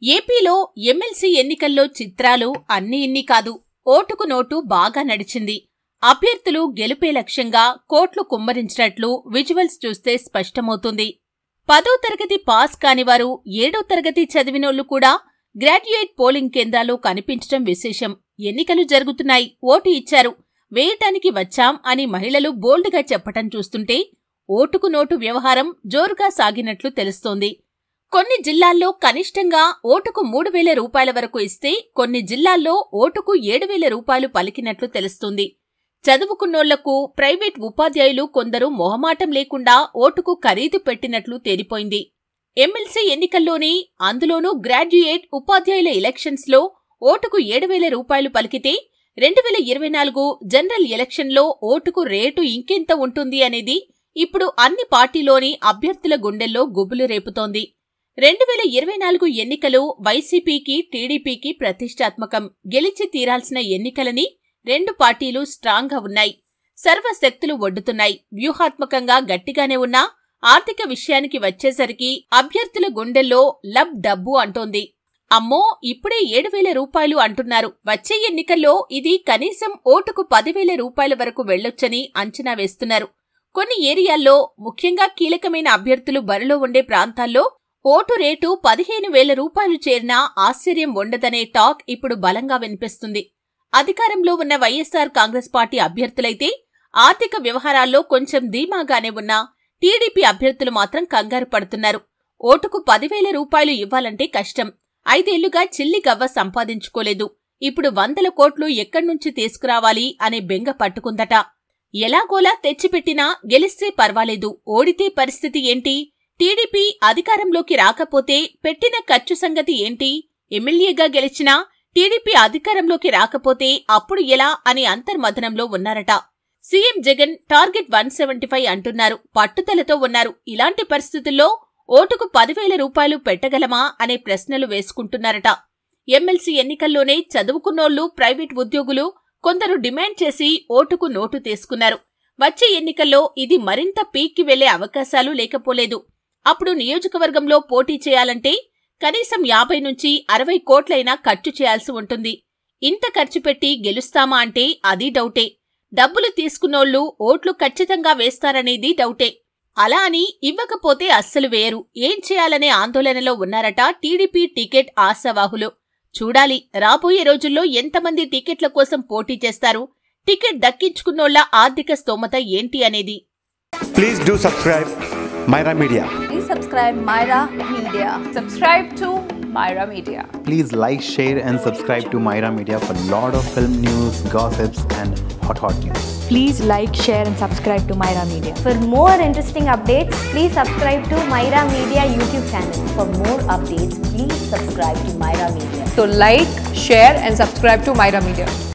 ఏపీలో ఎమ్మెల్సీ ఎన్నికల్లో చిత్రాలు అన్ని ఇన్ని కాదు ఓటుకు నోటు బాగా నడిచింది అభ్యర్థులు గెలుపే లక్ష్యంగా కోట్లు కుమ్మరించినట్లు విజువల్స్ చూస్తే స్పష్టమవుతుంది పదో తరగతి పాస్ కానివారు ఏడో తరగతి చదివినోళ్లు కూడా గ్రాడ్యుయేట్ పోలింగ్ కేంద్రాల్లో కనిపించడం విశేషం ఎన్నికలు జరుగుతున్నాయి ఓటు ఇచ్చారు వేయటానికి వచ్చాం అని మహిళలు బోల్డ్గా చెప్పటం చూస్తుంటే ఓటుకు నోటు వ్యవహారం జోరుగా సాగినట్లు తెలుస్తోంది కొన్ని జిల్లాల్లో కనిష్టంగా ఓటుకు మూడు వేల రూపాయల వరకు ఇస్తే కొన్ని జిల్లాల్లో ఓటుకు ఏడు వేల రూపాయలు పలికినట్లు తెలుస్తుంది చదువుకున్నోళ్లకు ప్రైవేట్ ఉపాధ్యాయులు కొందరు మొహమాటం లేకుండా ఓటుకు ఖరీదు పెట్టినట్లు తేలిపోయింది ఎమ్మెల్సీ ఎన్నికల్లోని అందులోనూ గ్రాడ్యుయేట్ ఉపాధ్యాయుల ఎలక్షన్స్లో ఓటుకు ఏడు వేల రూపాయలు పలికితే రెండు వేల ఇరవై నాలుగు జనరల్ ఎలక్షన్లో ఓటుకు రేటు ఇంకెంత ఉంటుంది అనేది ఇప్పుడు అన్ని పార్టీలోని అభ్యర్థుల గుండెల్లో గుబులు రేపుతోంది రెండు వేల ఇరవై నాలుగు ఎన్నికలు వైసీపీకి టీడీపీకి ప్రతిష్టాత్మకం గెలిచి తీరాల్సిన ఎన్నికలని రెండు పార్టీలు స్ట్రాంగ్గా ఉన్నాయి సర్వశక్తులు ఒడ్డుతున్నాయి వ్యూహాత్మకంగా గట్టిగానే ఉన్నా ఆర్థిక విషయానికి వచ్చేసరికి అభ్యర్థుల గుండెల్లో లబ్ డబ్బు అంటోంది అమ్మో ఇప్పుడే ఏడు వేల రూపాయలు అంటున్నారు వచ్చే ఎన్నికల్లో ఇది కనీసం ఓటుకు పదివేల రూపాయల వరకు వెళ్లొచ్చని అంచనా వేస్తున్నారు కొన్ని ఏరియాల్లో ముఖ్యంగా కీలకమైన అభ్యర్థులు బరిలో ఉండే ప్రాంతాల్లో ఓటు రేటు పదిహేను వేల రూపాయలు చేరినా ఆశ్చర్యం ఉండదనే టాక్ ఇప్పుడు బలంగా వినిపిస్తుంది అధికారంలో ఉన్న వైఎస్సార్ కాంగ్రెస్ పార్టీ అభ్యర్థులైతే ఆర్థిక వ్యవహారాల్లో కొంచెం ధీమాగానే ఉన్నా టీడీపీ అభ్యర్థులు మాత్రం కంగారు పడుతున్నారు ఓటుకు పదివేల రూపాయలు ఇవ్వాలంటే కష్టం ఐదేళ్లుగా చిల్లి గవ్వ సంపాదించుకోలేదు ఇప్పుడు వందల కోట్లు ఎక్కడ్నుంచి తీసుకురావాలి అనే బెంగ పట్టుకుందట ఎలాగోలా తెచ్చిపెట్టినా గెలిస్తే పర్వాలేదు ఓడితే పరిస్థితి ఏంటి టీడీపీ అధికారంలోకి రాకపోతే పెట్టిన ఖర్చు సంగతి ఏంటి ఎమ్మెల్యేగా గెలిచినా టీడీపీ అధికారంలోకి రాకపోతే అప్పుడు ఎలా అని అంతర్మథనంలో ఉన్నారట CM Jagan target one seventy five అంటున్నారు పట్టుదలతో ఉన్నారు ఇలాంటి పరిస్థితుల్లో ఓటుకు పదివేల రూపాయలు పెట్టగలమా అనే ప్రశ్నలు వేసుకుంటున్నారట ఎమ్మెల్సీ ఎన్నికల్లోనే చదువుకున్నోళ్లు ప్రైవేట్ ఉద్యోగులు కొందరు డిమాండ్ చేసి ఓటుకు నోటు తీసుకున్నారు వచ్చే ఎన్నికల్లో ఇది మరింత పీక్కి వెళ్లే అవకాశాలు లేకపోలేదు అప్పుడు నియోజకవర్గంలో పోటీ చేయాలంటే కనీసం యాభై నుంచి అరవై కోట్లైనా ఖర్చు చేయాల్సి ఉంటుంది ఇంత ఖర్చు పెట్టి గెలుస్తామా అంటే అది డౌటే డబ్బులు తీసుకున్నోళ్లు ఓట్లు ఖచ్చితంగా వేస్తారనేది డౌటే అలా అని ఇవ్వకపోతే అస్సలు వేయరు ఏం చేయాలనే ఆందోళనలో ఉన్నారట టీడీపీ టికెట్ ఆశావాహులు చూడాలి రాబోయే రోజుల్లో ఎంతమంది టికెట్ల కోసం పోటీ చేస్తారు టికెట్ దక్కించుకున్నోళ్ల ఆర్థిక స్తోమత ఏంటి అనేది Please do subscribe Myra Media. Please subscribe Myra Media. Subscribe to Myra Media. Please like, share, and subscribe to Myra Media for lot of film news, gossips, and hot hot news. Please like, share, and subscribe to Myra Media. For more interesting updates, please subscribe to Myra Media YouTube channel. For more updates, please subscribe to Myra Media. So like, share and subscribe to Myra Media.